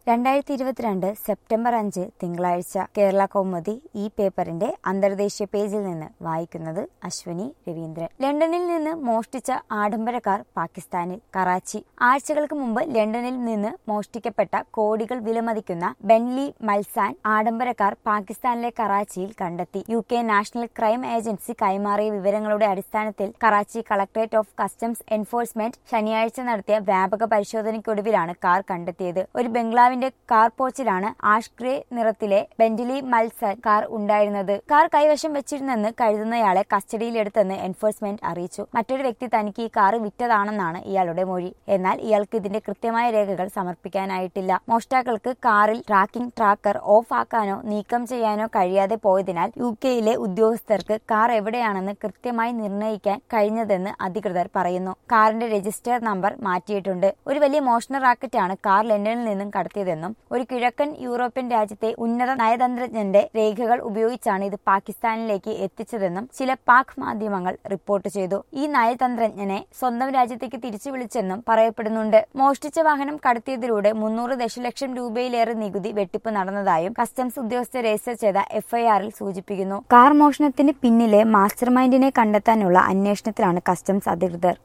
രണ്ടായിരത്തി ഇരുപത്തിരണ്ട് സെപ്റ്റംബർ അഞ്ച് തിങ്കളാഴ്ച കേരള കൗമുദി ഈ പേപ്പറിന്റെ അന്തർദേശീയ പേജിൽ നിന്ന് വായിക്കുന്നത് അശ്വനി രവീന്ദ്രൻ ലണ്ടനിൽ നിന്ന് മോഷ്ടിച്ച ആഡംബര കാർ പാകിസ്ഥാനിൽ കറാച്ചി ആഴ്ചകൾക്ക് മുമ്പ് ലണ്ടനിൽ നിന്ന് മോഷ്ടിക്കപ്പെട്ട കോടികൾ വിലമതിക്കുന്ന ബെൻലി മൽസാൻ ആഡംബര കാർ പാകിസ്ഥാനിലെ കറാച്ചിയിൽ കണ്ടെത്തി U K national crime agency കൈമാറിയ വിവരങ്ങളുടെ അടിസ്ഥാനത്തിൽ Karachi collectorate of customs enforcement ശനിയാഴ്ച നടത്തിയ വ്യാപക പരിശോധനയ്ക്കൊടുവിലാണ് കാർ കണ്ടെത്തിയത് ഒരു ബംഗ്ലാവിന്റെ കാർ പോച്ചിലാണ് ആഷ് ഗ്രേ നിറത്തിലെ ബെന്റിലി മൽസൻ കാർ ഉണ്ടായിരുന്നത് കാർ കൈവശം വെച്ചിരുന്നെന്ന് കരുതുന്നയാളെ കസ്റ്റഡിയിലെടുത്തെന്ന് എൻഫോഴ്സ്മെന്റ് അറിയിച്ചു മറ്റൊരു വ്യക്തി തനിക്ക് ഈ കാർ വിറ്റതാണെന്നാണ് ഇയാളുടെ മൊഴി എന്നാൽ ഇയാൾക്ക് ഇതിന്റെ കൃത്യമായ രേഖകൾ സമർപ്പിക്കാനായിട്ടില്ല മോഷ്ടാക്കൾക്ക് കാറിൽ ട്രാക്കിംഗ് ട്രാക്കർ ഓഫ് ആക്കാനോ നീക്കം ചെയ്യാനോ കഴിയാതെ പോയതിനാൽ യു കെയിലെ ഉദ്യോഗസ്ഥർക്ക് കാർ എവിടെയാണെന്ന് കൃത്യമായി നിർണ്ണയിക്കാൻ കഴിഞ്ഞതെന്ന് അധികൃതർ പറയുന്നു കാറിന്റെ രജിസ്റ്റർ നമ്പർ മാറ്റിയിട്ടുണ്ട് ഒരു വലിയ മോഷണ റാക്കറ്റാണ് കാർ ലണ്ടനിൽ നിന്നും കടത്തിയതെന്നും ഒരു കിഴക്കൻ യൂറോപ്യൻ രാജ്യത്തെ ഉന്നത നയതന്ത്രജ്ഞന്റെ രേഖകൾ ഉപയോഗിച്ചാണ് ഇത് പാകിസ്ഥാനിലേക്ക് എത്തിച്ചതെന്നും ചില പാക് മാധ്യമങ്ങൾ റിപ്പോർട്ട് ചെയ്തു ഈ നയതന്ത്രജ്ഞനെ സ്വന്തം രാജ്യത്തേക്ക് തിരിച്ചു വിളിച്ചെന്നും പറയപ്പെടുന്നുണ്ട് മോഷ്ടിച്ച വാഹനം കടത്തിയതിലൂടെ മുന്നൂറ് ദശലക്ഷം രൂപയിലേറെ നികുതി വെട്ടിപ്പ് നടന്നതായും കസ്റ്റംസ് ഉദ്യോഗസ്ഥർ രജിസ്റ്റർ ചെയ്ത എഫ്ഐആറിൽ സൂചിപ്പിക്കുന്നു കാർ മോഷണത്തിന് പിന്നിലെ മാസ്റ്റർ മൈൻഡിനെ കണ്ടെത്താനുള്ള അന്വേഷണത്തിലാണ് കസ്റ്റംസ് അധികൃതർ